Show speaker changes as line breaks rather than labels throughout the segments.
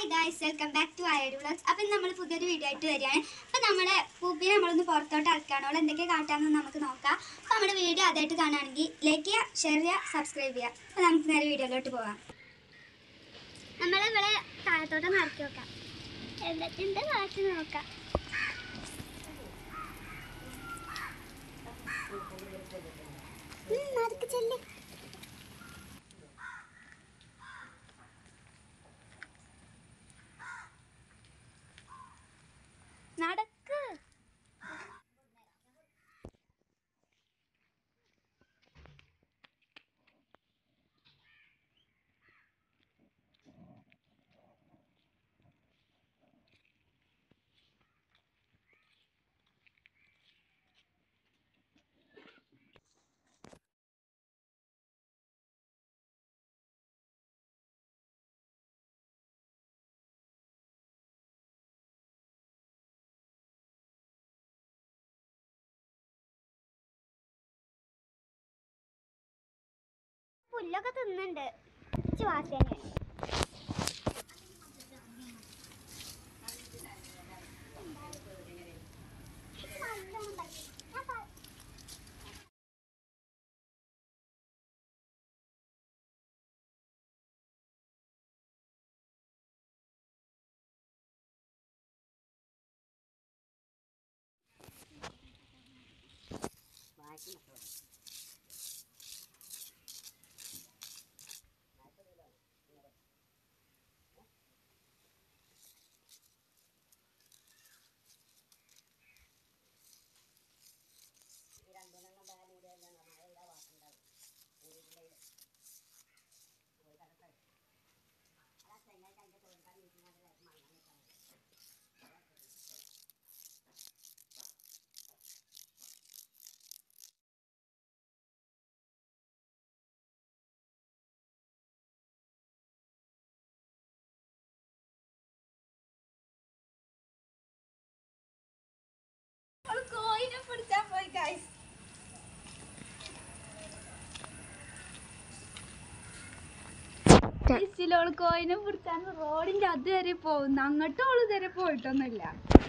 hi guys welcome back to അയഡ് vlogs അപ്പം നമ്മൾ പുതിയൊരു വീഡിയോ ആയിട്ട് വരികയാണ് അപ്പം നമ്മുടെ പൂപ്പിനെ നമ്മളൊന്ന് പുറത്തോട്ട് ഇറക്കുകയാണ് അവൾ എന്തൊക്കെ കാട്ടാമെന്ന് നമുക്ക് നോക്കാം അപ്പം നമ്മുടെ വീഡിയോ ആദ്യമായിട്ട് കാണുകയാണെങ്കിൽ ലൈക്ക് ചെയ്യുക ഷെയർ ചെയ്യുക സബ്സ്ക്രൈബ് ചെയ്യുക അപ്പം നമുക്ക് നേരെ വീഡിയോയിലോട്ട് പോകാം നമ്മളിവിടെ താഴത്തോട്ട് നടക്കി നോക്കാം എന്തൊക്കെയുണ്ട് കാറ്റ് നോക്കാം നടക്ക് ചെല്ലേ നടക്ക് പുല്ലൊക്കെ തിന്നുണ്ട് വാസ തന്നെയാണ് കോയിനെ പിടിച്ചാ പോയി ഗൈസ്
ഓള് കോയിനെ പിടിച്ചാൻ റോഡിന്റെ അത് വരെ പോകുന്നു അങ്ങോട്ടും ഓള് ഇതുവരെ പോയിട്ടൊന്നുമില്ല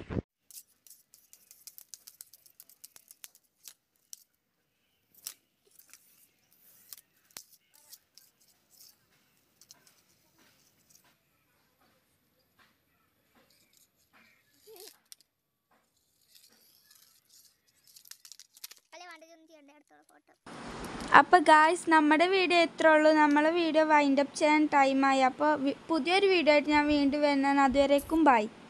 അല്ലെ വേണ്ടതൊന്നും ചെയ്യണ്ടേ അടുത്തുള്ള ഫോട്ടോ
അപ്പോൾ ഗായ്സ് നമ്മുടെ വീഡിയോ എത്ര ഉള്ളൂ നമ്മളെ വീഡിയോ വൈൻഡപ്പ് ചെയ്യാൻ ടൈമായി അപ്പോൾ പുതിയൊരു വീഡിയോ ആയിട്ട് ഞാൻ വീണ്ടും വരുന്നതാണ് അതുവരേക്കും ബൈ